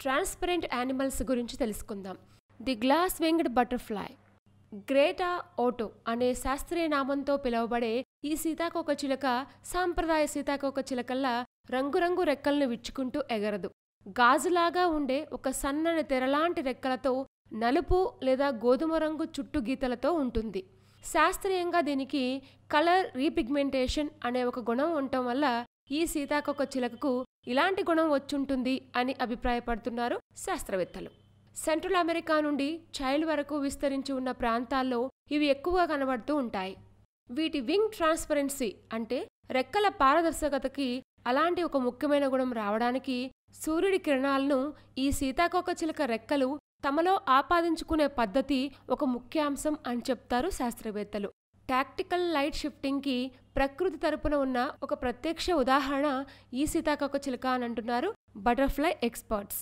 transparent animals గురించి తెలుసుకుందాం the glass winged butterfly Greta oto అనే శాస్త్రీయ నామంతో పిలువబడే ఈ సీతాకోక చిలుక సాంప్రదాయ సీతాకోక చిలకల్లా రంగురంగు రెక్కలను విచ్చుకుంటూ ఎగరదు గాజులాగా ఉండే ఒక సన్నని తెరలాంటి రెక్కలతో నలుపు లేదా గోధుమ రంగు చుట్టు గీతలతో ఉంటుంది శాస్త్రీయంగా దీనికి కలర్ రీపిగ్మెంటేషన్ అనే ఒక గుణం ఉండటం వల్ల ఈ సీతాకోక చిలకకు ఇలాంటి గుణం వచ్చుంటుంది అని అభిప్రాయపడుతున్నారు శాస్త్రవేత్తలు సెంట్రల్ అమెరికా నుండి చైల్డ్ వరకు విస్తరించి ఉన్న ప్రాంతాల్లో ఇవి ఎక్కువగా కనబడుతూ ఉంటాయి వీటి వింగ్ ట్రాన్స్పరెన్సీ అంటే రెక్కల పారదర్శకతకి అలాంటి ఒక ముఖ్యమైన గుణం రావడానికి సూర్యుడి కిరణాలను ఈ సీతాకోక చిలక రెక్కలు తమలో ఆపాదించుకునే పద్ధతి ఒక ముఖ్యాంశం అని చెప్తారు శాస్త్రవేత్తలు టాక్టికల్ లైట్ షిఫ్టింగ్కి ప్రకృతి తరపున ఉన్న ఒక ప్రత్యక్ష ఉదాహరణ ఈ సీతాకోక చిలుక అని అంటున్నారు butterfly experts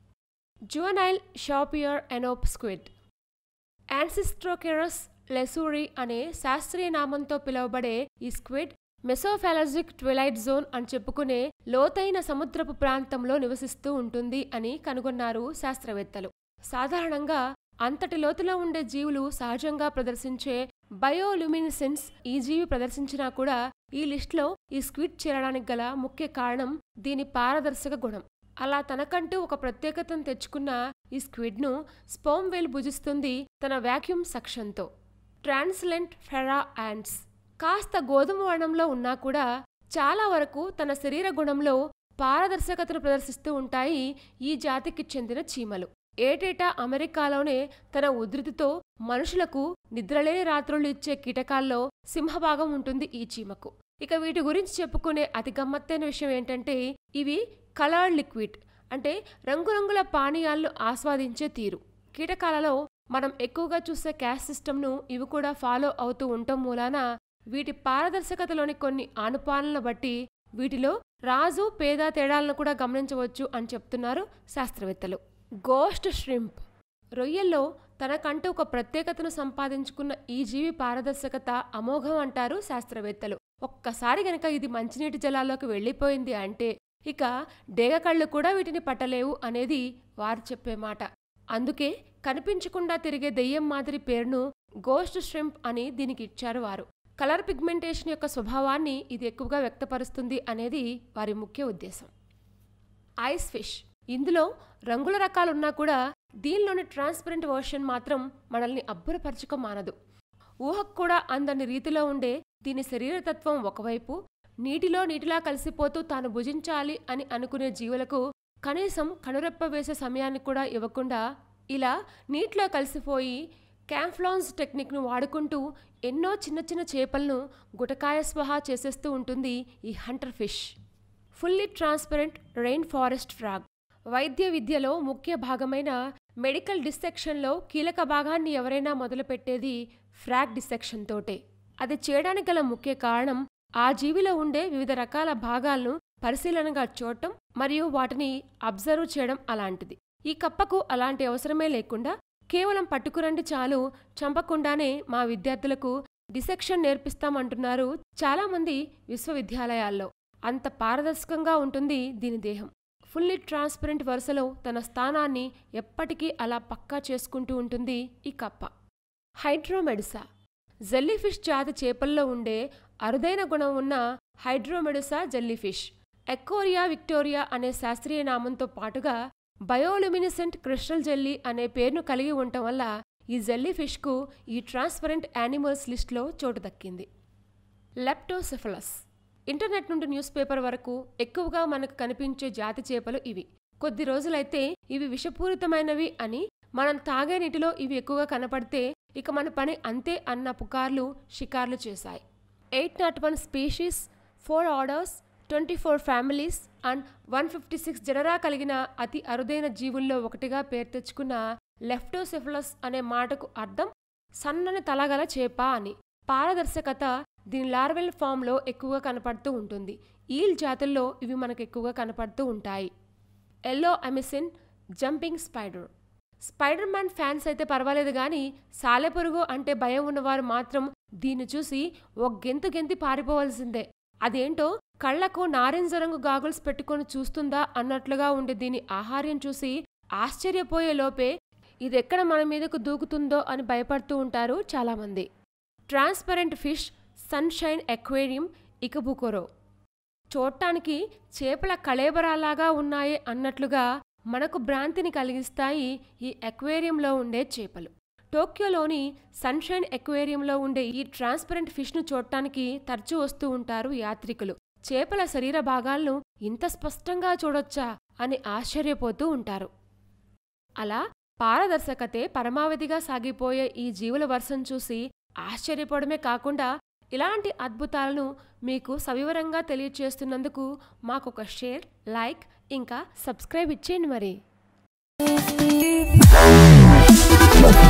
juvenile sharpear enope squid Ancistrocheirus lesueurii అనే శాస్త్రీయ నామంతో పిలువబడే ఈ స్క్విడ్ మెసోఫాలజిక్ ట్విలైట్ జోన్ అని చెప్పుకునే లోతైన సముద్రపు ప్రాంతంలో నివసిస్తూ ఉంటుంది అని కనుగొన్నారు శాస్త్రవేత్తలు సాధారణంగా అంతటి లోతులో ఉండే జీవులు సహజంగా ప్రదర్శించే బయోలుమినిసెన్స్ ఈ జీవి ప్రదర్శించినా కూడా ఈ లిస్టులో ఈ స్క్విడ్ చేరడానికి గల ముఖ్య కారణం దీని పారదర్శక గుణం అలా తనకంటూ ఒక ప్రత్యేకతను తెచ్చుకున్న ఈ స్క్విడ్ను స్పోమ్ వేల్ భుజిస్తుంది తన వ్యాక్యూమ్ సక్షన్తో ట్రాన్స్లెంట్ ఫెరా యాండ్స్ కాస్త గోధుమ వర్ణంలో ఉన్నా కూడా చాలా వరకు తన శరీర గుణంలో పారదర్శకతను ప్రదర్శిస్తూ ఉంటాయి ఈ జాతికి చెందిన చీమలు ఏటేటా అమెరికాలోనే తన ఉధృతితో మనుషులకు నిద్రలేని రాత్రులు ఇచ్చే కీటకాల్లో సింహభాగం ఉంటుంది ఈ చీమకు ఇక వీటి గురించి చెప్పుకునే అతి గమ్మత్తైన విషయం ఏంటంటే ఇవి కలర్డ్ లిక్విడ్ అంటే రంగురంగుల పానీయాలను ఆస్వాదించే తీరు కీటకాలలో మనం ఎక్కువగా చూసే క్యాస్ట్ సిస్టమ్ను ఇవి కూడా ఫాలో అవుతూ ఉండటం మూలాన వీటి పారదర్శకతలోని కొన్ని ఆనుపాలనలు బట్టి వీటిలో రాజు పేద తేడాలను కూడా గమనించవచ్చు అని చెప్తున్నారు శాస్త్రవేత్తలు గోస్ట్ ష్రింప్ రొయ్యల్లో తనకంటూ ఒక ప్రత్యేకతను సంపాదించుకున్న ఈ జీవి పారదర్శకత అమోఘం అంటారు శాస్త్రవేత్తలు ఒక్కసారి గనక ఇది మంచినీటి జలాల్లోకి వెళ్ళిపోయింది అంటే ఇక డేగకళ్ళు కూడా వీటిని పట్టలేవు అనేది వారు చెప్పే మాట అందుకే కనిపించకుండా తిరిగే దెయ్యం మాదిరి పేరును గోస్ట్ ష్రింప్ అని దీనికి ఇచ్చారు వారు కలర్ పిగ్మెంటేషన్ యొక్క స్వభావాన్ని ఇది ఎక్కువగా వ్యక్తపరుస్తుంది అనేది వారి ముఖ్య ఉద్దేశం ఐస్ ఫిష్ ఇందులో రంగుల రకాలున్నా కూడా దీనిలోని ట్రాన్స్పరెంట్ వర్షన్ మాత్రం మనల్ని అబ్బురపరచుక మానదు ఊహకు కూడా అందని రీతిలో ఉండే దీని శరీరతత్వం ఒకవైపు నీటిలో నీటిలా కలిసిపోతూ తాను భుజించాలి అని అనుకునే జీవులకు కనీసం కనురెప్ప వేసే సమయాన్ని కూడా ఇవ్వకుండా ఇలా నీటిలో కలిసిపోయి క్యాంఫ్లాన్స్ టెక్నిక్ను వాడుకుంటూ ఎన్నో చిన్న చిన్న చేపలను గుటకాయ స్వహా చేసేస్తూ ఉంటుంది ఈ hunter fish fully transparent rain forest frog వైద్య విద్యలో ముఖ్య భాగమైన మెడికల్ డిసెక్షన్లో కీలక భాగాన్ని ఎవరైనా మొదలుపెట్టేది ఫ్రాగ్ డిసెక్షన్ తోటే అది చేయడానికి గల ముఖ్య కారణం ఆ జీవిలో ఉండే వివిధ రకాల భాగాలను పరిశీలనగా చూడటం మరియు వాటిని అబ్జర్వ్ చేయడం అలాంటిది ఈ కప్పకు అలాంటి అవసరమే లేకుండా కేవలం పట్టుకురండి చాలు చంపకుండానే మా విద్యార్థులకు డిసెక్షన్ నేర్పిస్తామంటున్నారు చాలామంది విశ్వవిద్యాలయాల్లో అంత పారదర్శకంగా ఉంటుంది దీని దేహం ఫుల్లీ ట్రాన్స్పరెంట్ వరుసలో తన స్థానాన్ని ఎప్పటికీ అలా పక్కా చేసుకుంటూ ఉంటుంది ఈ కప్ప హైడ్రోమెడిసా జెల్లీఫిష్ జాతి చేపల్లో ఉండే అరుదైన గుణం ఉన్న హైడ్రోమెడిసా జెల్లీఫిష్ ఎక్కోరియా విక్టోరియా అనే శాస్త్రీయ నామంతో పాటుగా బయోలుమినిసెంట్ క్రిస్టల్ జెల్లీ అనే పేరును కలిగి ఉండటం వల్ల ఈ జెల్లీఫిష్కు ఈ ట్రాన్స్పరెంట్ యానిమల్స్ లిస్ట్లో చోటు దక్కింది లెప్టోసెఫలస్ ఇంటర్నెట్ నుండి న్యూస్ పేపర్ వరకు ఎక్కువగా మనకు కనిపించే జాతి చేపలు ఇవి కొద్ది రోజులైతే ఇవి విషపూరితమైనవి అని మనం తాగే నీటిలో ఇవి ఎక్కువగా కనపడితే ఇక మన పని అంతే అన్న పుకార్లు షికార్లు చేశాయి eight nought one species four orders twenty four families and one fifty six genera కలిగిన అతి అరుదైన జీవుల్లో ఒకటిగా పేరు తెచ్చుకున్న లెఫ్టోసెఫలస్ అనే మాటకు అర్థం సన్నని తలగల చేప అని పారదర్శకత దీని లార్వెల్ ఫామ్లో ఎక్కువగా కనపడుతూ ఉంటుంది ఈల్ జాతుల్లో ఇవి మనకు ఎక్కువగా కనపడుతూ ఉంటాయి yellow Amycinae jumping spider Spider Man fans అయితే పర్వాలేదు కానీ సాలెపురుగు అంటే భయం ఉన్నవారు మాత్రం దీన్ని చూసి ఒక గెంతు గెంతి పారిపోవాల్సిందే అదేంటో కళ్లకు నారింజ రంగు గాగుల్స్ పెట్టుకొని చూస్తుందా అన్నట్లుగా ఉండే దీని ఆహార్యం చూసి ఆశ్చర్యపోయే లోపే ఇదెక్కడ మన మీదకు దూకుతుందో అని భయపడుతూ ఉంటారు చాలామంది transparent fish Sunshine Aquarium Ikebukuro చూడటానికి చేపల కళేబరాలాగా ఉన్నాయి అన్నట్లుగా మనకు భ్రాంతిని కలిగిస్తాయి ఈ ఎక్వేరియంలో ఉండే చేపలు టోక్యోలోని సన్షైన్ ఎక్వేరియంలో ఉండే ఈ ట్రాన్స్పరెంట్ ఫిష్ను చూడటానికి తరచూ వస్తూ ఉంటారు యాత్రికులు చేపల శరీర భాగాలను ఇంత స్పష్టంగా చూడొచ్చా అని ఆశ్చర్యపోతూ ఉంటారు అలా పారదర్శకతే పరమావధిగా సాగిపోయే ఈ జీవుల వర్షం చూసి ఆశ్చర్యపోవడమే కాకుండా ఇలాంటి అద్భుతాలను మీకు సవివరంగా తెలియచేస్తున్నందుకు మాకొక షేర్ లైక్ ఇంకా సబ్స్క్రైబ్ ఇచ్చేయండి మరి